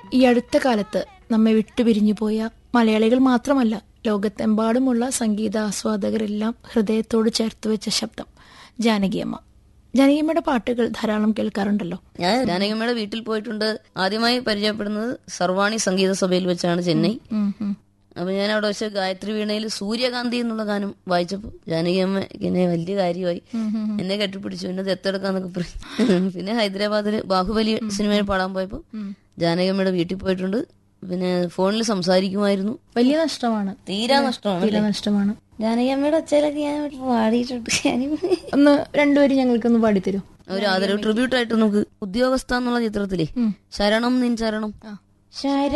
ഈ അടുത്ത കാലത്ത് നമ്മെ വിട്ടുപിരിഞ്ഞു പോയ മലയാളികൾ മാത്രമല്ല ലോകത്തെമ്പാടുമുള്ള സംഗീത ആസ്വാദകരെല്ലാം ഹൃദയത്തോട് ചേർത്ത് വെച്ച ശബ്ദം ജാനകിയമ്മ ജാനകിയമ്മയുടെ പാട്ടുകൾ ധാരാളം കേൾക്കാറുണ്ടല്ലോ ഞാൻ ജാനകിയമ്മയുടെ വീട്ടിൽ പോയിട്ടുണ്ട് ആദ്യമായി പരിചയപ്പെടുന്നത് സർവാണി സംഗീത സഭയിൽ വെച്ചാണ് ചെന്നൈ ഉം, ഉം. അപ്പൊ ഞാൻ അവിടെ വെച്ച് ഗായത്രി വീണയിൽ സൂര്യകാന്തി എന്നുള്ള ഗാനം വായിച്ചപ്പോൾ ജാനകിയമ്മ എന്നെ വലിയ കാര്യമായി എന്നെ കെട്ടിപ്പിടിച്ചു എന്നെ ദത്തെടുക്കാന്നൊക്കെ പറഞ്ഞു പിന്നെ ഹൈദരാബാദില് ബാഹുബലി സിനിമയിൽ പാടാൻ പോയപ്പോൾ ജാനകിയമ്മയുടെ വീട്ടിൽ പോയിട്ടുണ്ട് പിന്നെ ഫോണിൽ സംസാരിക്കുമായിരുന്നു വലിയ നഷ്ടമാണ് തീരാ നഷ്ടമാണ് തീരെ നഷ്ടമാണ് ജാനകിയമ്മയുടെ ഒച്ചയിലൊക്കെ ഞാൻ പാടിയിട്ടുണ്ട് ഒന്ന് രണ്ടുപേരും ഞങ്ങൾക്കൊന്ന് പാടിത്തരൂ ഒരു ആദരവ് ട്രിബ്യൂട്ട് ആയിട്ട് നമുക്ക് ഉദ്യോഗസ്ഥ എന്നുള്ള ചിത്രത്തിലെ ശരണം നിൻ ശരണം ശരണം